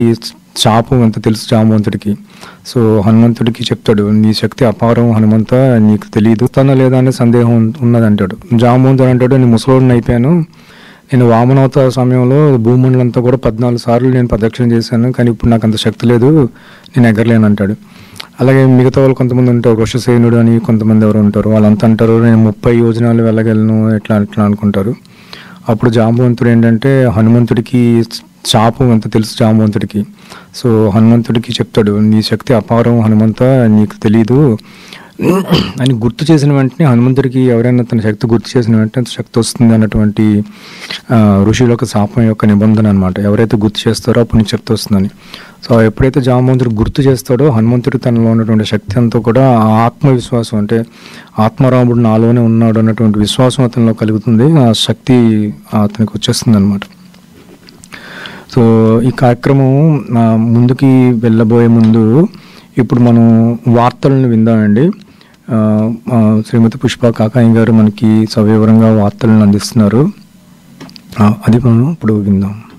ఈ శాపం ఎంత తెలుసు జాంబవంతుడికి సో హనుమంతుడికి చెప్తాడు నీ శక్తి అపారం హనుమంత నీకు తెలియదు తన లేదా అనే సందేహం ఉన్నది అంటాడు జాంబవంతుడు అంటాడు నేను ముసలోడిని అయిపోయాను నేను వామనవతార సమయంలో భూమండలంతా కూడా పద్నాలుగు సార్లు నేను ప్రదక్షిణ చేశాను కానీ ఇప్పుడు నాకు అంత శక్తి లేదు నేను ఎగరలేను అంటాడు అలాగే మిగతా వాళ్ళు కొంతమంది ఉంటారు వృషసేనుడు అని కొంతమంది ఎవరు ఉంటారు వాళ్ళంతా అంటారు నేను ముప్పై యోజనాలు వెళ్ళగలను ఎట్లా ఎట్లా అనుకుంటారు అప్పుడు జాంబవంతుడు ఏంటంటే హనుమంతుడికి శాపం ఎంత తెలుసు జాంబవంతుడికి సో హనుమంతుడికి చెప్తాడు నీ శక్తి అపారం హనుమంత నీకు తెలీదు అని గుర్తు చేసిన వెంటనే హనుమంతుడికి ఎవరైనా తన శక్తి గుర్తు చేసిన వెంటనే శక్తి వస్తుంది అన్నటువంటి ఆ, ఋషుల యొక్క శాపం యొక్క నిబంధన అనమాట ఎవరైతే గుర్తు చేస్తారో అప్పుడు నీకు శక్తి వస్తుందని సో ఎప్పుడైతే జాంబవంతుడు గుర్తు చేస్తాడో హనుమంతుడు తనలో ఉన్నటువంటి శక్తి అంతా కూడా ఆ ఆత్మవిశ్వాసం అంటే ఆత్మరాముడు నాలోనే ఉన్నాడు అన్నటువంటి విశ్వాసం అతనిలో కలుగుతుంది ఆ శక్తి అతనికి వచ్చేస్తుంది అనమాట సో ఈ కార్యక్రమం ఆ, ముందుకి వెళ్ళబోయే ముందు ఇప్పుడు మనం వార్తలను విందామండి ఆ, ఆ, శ్రీమతి పుష్ప కాకాయి గారు మనకి సవివరంగా వార్తలను అందిస్తున్నారు ఆ, అది మనం ఇప్పుడు విందాం